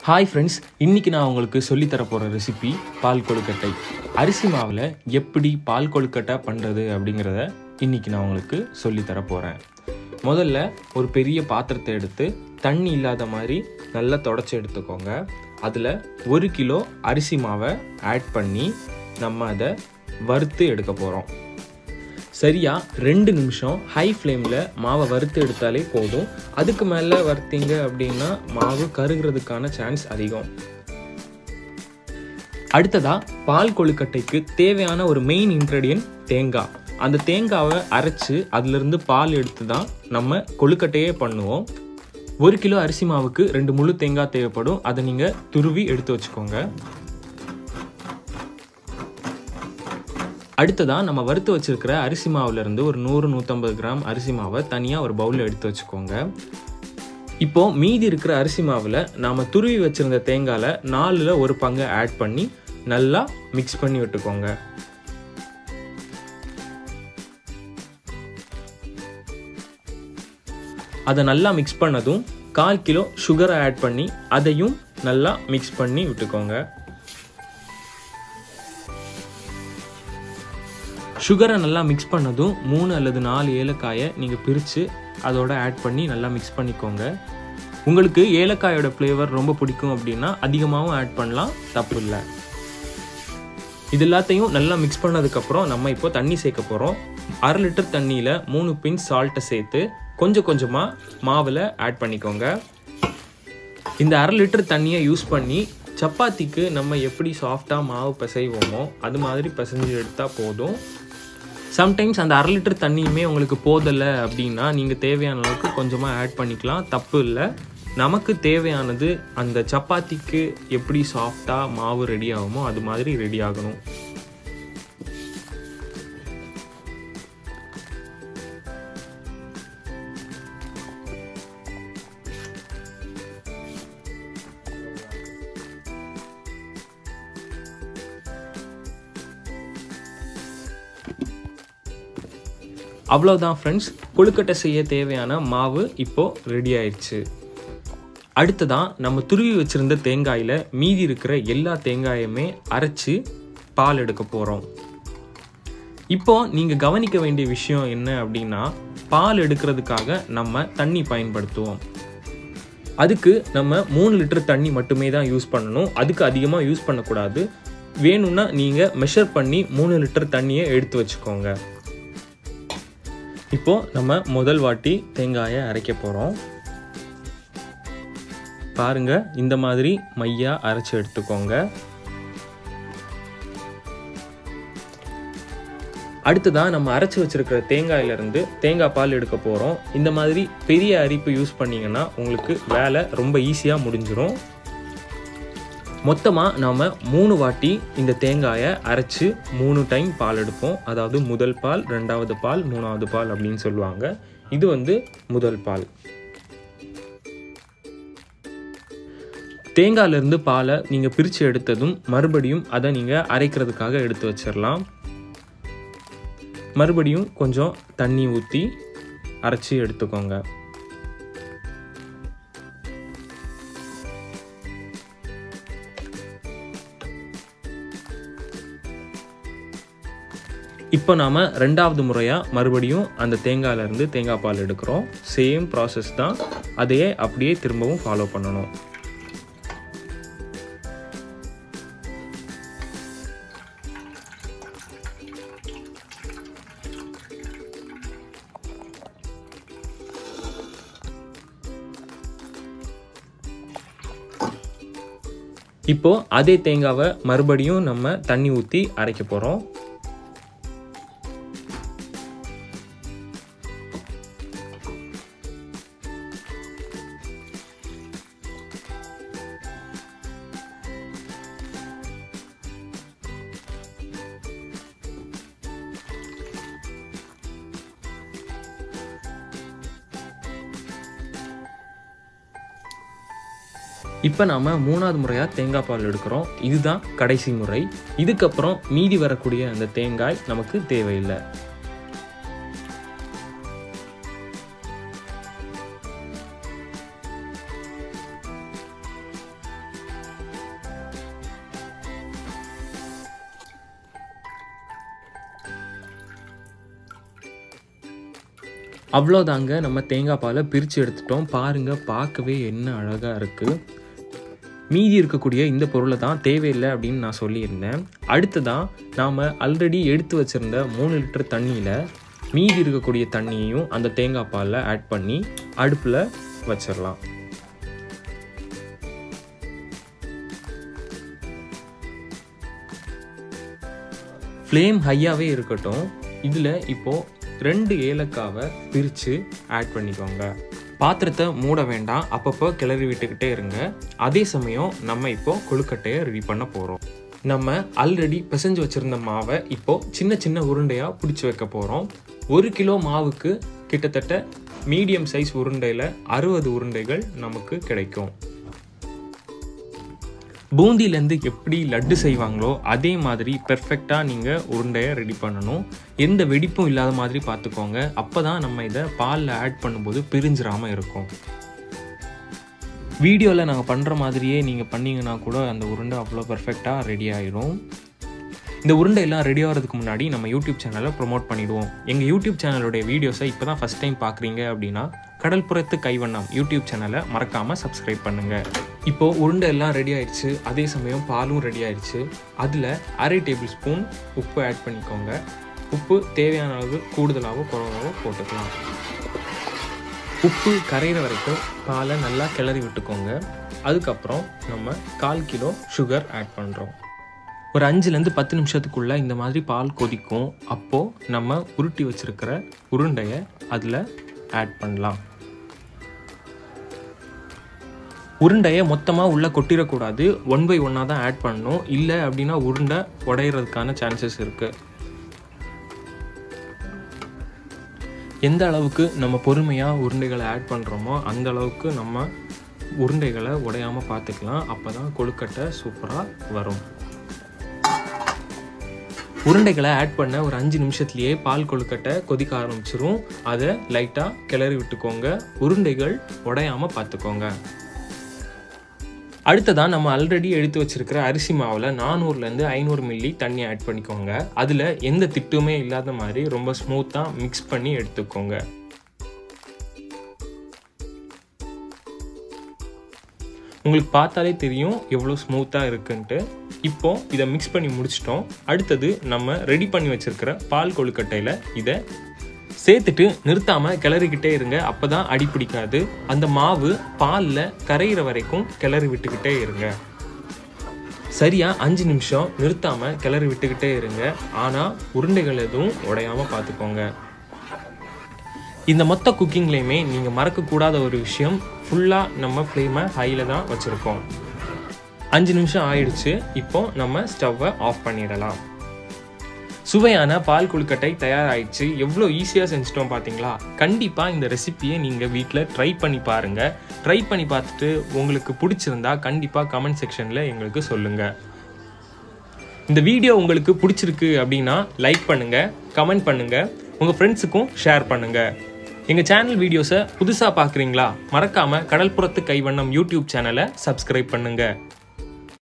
hi friends இன்றைக்கி நான் உங்களுக்கு சொல்லித்தர போகிற ரெசிபி பால் கொழுக்கட்டை அரிசி மாவில் எப்படி பால் கொழுக்கட்டை பண்ணுறது அப்படிங்கிறத இன்றைக்கி நான் உங்களுக்கு சொல்லித்தர போகிறேன் முதல்ல ஒரு பெரிய பாத்திரத்தை எடுத்து தண்ணி இல்லாத மாதிரி நல்லா தொடச்சி எடுத்துக்கோங்க அதில் ஒரு கிலோ அரிசி மாவை ஆட் பண்ணி நம்ம அதை வறுத்து எடுக்க போகிறோம் சரியா ரெண்டு நிமிஷம் ஹை ஃப்ளேமில் மாவை வறுத்து எடுத்தாலே போதும் அதுக்கு மேலே வறுத்தீங்க அப்படின்னா மாவு கருகிறதுக்கான சான்ஸ் அதிகம் அடுத்ததா பால் கொழுக்கட்டைக்கு தேவையான ஒரு மெயின் இன்க்ரெடியன்ட் தேங்காய் அந்த தேங்காவை அரைச்சு அதிலிருந்து பால் எடுத்து தான் நம்ம கொழுக்கட்டையே பண்ணுவோம் ஒரு கிலோ அரிசி மாவுக்கு ரெண்டு முழு தேங்காய் தேவைப்படும் அதை நீங்கள் துருவி எடுத்து வச்சுக்கோங்க அடுத்ததா நம்ம வறுத்து வச்சிருக்கிற அரிசி மாவுல இருந்து ஒரு நூறு நூற்றம்பது கிராம் அரிசி மாவை தனியாக ஒரு பவுலில் எடுத்து வச்சுக்கோங்க இப்போ மீதி இருக்கிற அரிசி மாவில் நாம் துருவி வச்சிருந்த தேங்காயில் நாலில் ஒரு பங்கை ஆட் பண்ணி நல்லா மிக்ஸ் பண்ணி விட்டுக்கோங்க அதை நல்லா மிக்ஸ் பண்ணதும் கால் கிலோ சுகரை ஆட் பண்ணி அதையும் நல்லா மிக்ஸ் பண்ணி விட்டுக்கோங்க சுகரை நல்லா மிக்ஸ் பண்ணதும் மூணு அல்லது நாலு ஏலக்காயை நீங்கள் பிரித்து அதோட ஆட் பண்ணி நல்லா மிக்ஸ் பண்ணிக்கோங்க உங்களுக்கு ஏலக்காயோட ஃப்ளேவர் ரொம்ப பிடிக்கும் அப்படின்னா அதிகமாகவும் ஆட் பண்ணலாம் தப்பு இல்லை இது எல்லாத்தையும் நல்லா மிக்ஸ் பண்ணதுக்கப்புறம் நம்ம இப்போ தண்ணி சேர்க்க போகிறோம் அரை லிட்டர் தண்ணியில் மூணு பின் சால்ட்டை சேர்த்து கொஞ்சம் கொஞ்சமாக மாவில் ஆட் பண்ணிக்கோங்க இந்த அரை லிட்டர் தண்ணியை யூஸ் பண்ணி சப்பாத்திக்கு நம்ம எப்படி சாஃப்டாக மாவு பிசைவோமோ அது மாதிரி பிசைஞ்சு எடுத்தால் போதும் சம்டைம்ஸ் அந்த அரை லிட்டர் தண்ணியுமே உங்களுக்கு போதலை அப்படின்னா நீங்கள் தேவையான அளவுக்கு கொஞ்சமாக ஆட் பண்ணிக்கலாம் தப்பு இல்லை நமக்கு தேவையானது அந்த சப்பாத்திக்கு எப்படி சாஃப்டாக மாவு ரெடி ஆகுமோ அது மாதிரி ரெடி ஆகணும் அவ்வளோதான் ஃப்ரெண்ட்ஸ் கொழுக்கட்டை செய்ய தேவையான மாவு இப்போது ரெடி ஆயிடுச்சு அடுத்ததான் நம்ம துருவி வச்சுருந்த தேங்காயில் மீதி இருக்கிற எல்லா தேங்காயுமே அரைச்சி பால் எடுக்க போகிறோம் இப்போ நீங்கள் கவனிக்க வேண்டிய விஷயம் என்ன அப்படின்னா பால் எடுக்கிறதுக்காக நம்ம தண்ணி பயன்படுத்துவோம் அதுக்கு நம்ம மூணு லிட்டர் தண்ணி மட்டுமே தான் யூஸ் பண்ணணும் அதுக்கு அதிகமாக யூஸ் பண்ணக்கூடாது வேணும்னா நீங்கள் மெஷர் பண்ணி மூணு லிட்டர் தண்ணியை எடுத்து வச்சுக்கோங்க இப்போ நம்ம முதல் வாட்டி தேங்காயை அரைக்க போகிறோம் பாருங்க இந்த மாதிரி மையா அரைச்சி எடுத்துக்கோங்க அடுத்ததான் நம்ம அரைச்சி வச்சிருக்கிற தேங்காயிலிருந்து தேங்காய் பால் எடுக்க போகிறோம் இந்த மாதிரி பெரிய அரிப்பு யூஸ் பண்ணிங்கன்னா உங்களுக்கு வேலை ரொம்ப ஈஸியாக முடிஞ்சிடும் மொத்தமாக நாம் மூணு வாட்டி இந்த தேங்காயை அரைச்சி மூணு டைம் பால் எடுப்போம் அதாவது முதல் பால் ரெண்டாவது பால் மூணாவது பால் அப்படின்னு சொல்லுவாங்க இது வந்து முதல் பால் தேங்காயிலேருந்து பாலை நீங்கள் பிரித்து எடுத்ததும் மறுபடியும் அதை நீங்கள் அரைக்கிறதுக்காக எடுத்து வச்சிடலாம் மறுபடியும் கொஞ்சம் தண்ணி ஊற்றி அரைச்சி எடுத்துக்கோங்க இப்போ நாம் ரெண்டாவது முறையாக மறுபடியும் அந்த தேங்காயிலேருந்து தேங்காய் பால் எடுக்கிறோம் சேம் ப்ராசஸ் தான் அதையே அப்படியே திரும்பவும் ஃபாலோ பண்ணணும் இப்போ அதே தேங்காவை மறுபடியும் நம்ம தண்ணி ஊற்றி அரைக்க போகிறோம் இப்போ நாம் மூணாவது முறையாக தேங்காய் பால் எடுக்கிறோம் இதுதான் கடைசி முறை இதுக்கப்புறம் மீதி வரக்கூடிய அந்த தேங்காய் நமக்கு தேவையில்லை அவ்வளோதாங்க நம்ம தேங்காய் பாலை பிரித்து எடுத்துட்டோம் பாருங்கள் பார்க்கவே என்ன அழகாக இருக்குது மீதி இருக்கக்கூடிய இந்த பொருளை தான் தேவையில்லை அப்படின்னு நான் சொல்லியிருந்தேன் அடுத்ததான் நாம் ஆல்ரெடி எடுத்து வச்சுருந்த மூணு லிட்டர் தண்ணியில் மீதி இருக்கக்கூடிய தண்ணியையும் அந்த தேங்காய் பாலில் ஆட் பண்ணி அடுப்பில் வச்சிடலாம் ஃப்ளேம் ஹையாகவே இருக்கட்டும் இதில் இப்போது ரெண்டு ஏலக்காவை பிரித்து ஆட் பண்ணிக்கோங்க பாத்திரத்தை மூட வேண்டாம் அப்பப்போ கிளறி விட்டுக்கிட்டே இருங்க அதே சமயம் நம்ம இப்போ கொழுக்கட்டையை ரெடி பண்ண போகிறோம் நம்ம ஆல்ரெடி பிசைஞ்சு வச்சுருந்த மாவை இப்போ சின்ன சின்ன உருண்டையாக பிடிச்சி வைக்க போகிறோம் ஒரு கிலோ மாவுக்கு கிட்டத்தட்ட மீடியம் சைஸ் உருண்டையில் அறுபது உருண்டைகள் நமக்கு கிடைக்கும் பூந்திலேருந்து எப்படி லட்டு செய்வாங்களோ அதே மாதிரி பெர்ஃபெக்டாக நீங்கள் உருண்டையை ரெடி பண்ணணும் எந்த வெடிப்பும் இல்லாத மாதிரி பார்த்துக்கோங்க அப்போ தான் நம்ம இதை பாலில் ஆட் பண்ணும்போது பிரிஞ்சிடாமல் இருக்கும் வீடியோவில் நாங்கள் பண்ணுற மாதிரியே நீங்கள் பண்ணிங்கன்னா கூட அந்த உருண்டை அவ்வளோ பெர்ஃபெக்டாக ரெடி ஆயிடும் இந்த உருண்டை எல்லாம் ரெடி ஆகிறதுக்கு முன்னாடி நம்ம யூடியூப் சேனலை ப்ரொமோட் பண்ணிவிடுவோம் எங்கள் யூடியூப் சேனலுடைய வீடியோஸை இப்போ தான் ஃபஸ்ட் டைம் பார்க்குறீங்க அப்படின்னா கடல்புறத்து கைவண்ணம் யூடியூப் சேனலை மறக்காமல் சப்ஸ்கிரைப் பண்ணுங்கள் இப்போது உருண்டை எல்லாம் ரெடி ஆயிடுச்சு அதே சமயம் பாலும் ரெடி ஆயிடுச்சு அதில் அரை டேபிள் ஸ்பூன் உப்பு ஆட் பண்ணிக்கோங்க உப்பு தேவையான அளவு கூடுதலாகவோ குறைவாகவோ போட்டுக்கலாம் உப்பு கரையிற வரைக்கும் பாலை நல்லா கிளறி விட்டுக்கோங்க அதுக்கப்புறம் நம்ம கால் கிலோ சுகர் ஆட் பண்ணுறோம் ஒரு அஞ்சுலேருந்து பத்து நிமிஷத்துக்குள்ளே இந்த மாதிரி பால் கொதிக்கும் அப்போது நம்ம உருட்டி வச்சுருக்கிற உருண்டையை அதில் ஆட் பண்ணலாம் உருண்டையை மொத்தமாக உள்ளே கொட்டிடக்கூடாது ஒன் பை ஒன்னாக தான் ஆட் பண்ணணும் இல்லை அப்படின்னா உருண்டை உடையிறதுக்கான சான்சஸ் இருக்குது எந்த அளவுக்கு நம்ம பொறுமையாக உருண்டைகளை ஆட் பண்ணுறோமோ அந்த அளவுக்கு நம்ம உருண்டைகளை உடையாமல் பார்த்துக்கலாம் அப்போ தான் கொழுக்கட்டை சூப்பராக வரும் உருண்டைகளை ஆட் பண்ண ஒரு அஞ்சு நிமிஷத்துலேயே பால் கொழுக்கட்டை கொதிக்க ஆரம்பிச்சிரும் அதை லைட்டாக கிளறி விட்டுக்கோங்க உருண்டைகள் உடையாமல் பார்த்துக்கோங்க அடுத்ததான் நம்ம ஆல்ரெடி எடுத்து வச்சிருக்கிற அரிசி மாவில் நானூறுலேருந்து ஐநூறு மில்லி தண்ணி ஆட் பண்ணிக்கோங்க அதில் எந்த திட்டுமே இல்லாத மாதிரி ரொம்ப ஸ்மூத்தாக மிக்ஸ் பண்ணி எடுத்துக்கோங்க உங்களுக்கு பார்த்தாலே தெரியும் எவ்வளோ ஸ்மூத்தாக இருக்குன்ட்டு இப்போ இதை மிக்ஸ் பண்ணி முடிச்சிட்டோம் அடுத்தது நம்ம ரெடி பண்ணி வச்சிருக்கிற பால் கொழுக்கட்டையில் இதை சேர்த்துட்டு நிறுத்தாமல் கிளறிக்கிட்டே இருங்க அப்போ தான் அடி பிடிக்காது அந்த மாவு பாலில் கரையிற வரைக்கும் கிளறி விட்டுக்கிட்டே இருங்க சரியாக அஞ்சு நிமிஷம் நிறுத்தாமல் கிளறி விட்டுக்கிட்டே இருங்க ஆனால் உருண்டைகள் எதுவும் உடையாமல் பார்த்துக்கோங்க இந்த மொத்த குக்கிங்லேயுமே நீங்கள் மறக்கக்கூடாத ஒரு விஷயம் ஃபுல்லாக நம்ம ஃப்ளேமை ஹையில் தான் வச்சுருக்கோம் அஞ்சு நிமிஷம் ஆயிடுச்சு இப்போ நம்ம ஸ்டவ்வை ஆஃப் பண்ணிடலாம் சுவையான பால் கொழுக்கட்டை தயாராகிடுச்சு எவ்வளோ ஈஸியாக செஞ்சிட்டோம் பார்த்தீங்களா கண்டிப்பாக இந்த ரெசிப்பியை நீங்கள் வீட்டில் ட்ரை பண்ணி பாருங்கள் ட்ரை பண்ணி பார்த்துட்டு உங்களுக்கு பிடிச்சிருந்தா கண்டிப்பாக கமெண்ட் செக்ஷனில் எங்களுக்கு சொல்லுங்கள் இந்த வீடியோ உங்களுக்கு பிடிச்சிருக்கு அப்படின்னா லைக் பண்ணுங்கள் கமெண்ட் பண்ணுங்கள் உங்கள் ஃப்ரெண்ட்ஸுக்கும் ஷேர் பண்ணுங்கள் எங்கள் சேனல் வீடியோஸை புதுசாக பார்க்குறீங்களா மறக்காமல் கடல்புறத்து கைவண்ணம் யூடியூப் சேனலை சப்ஸ்கிரைப் பண்ணுங்கள்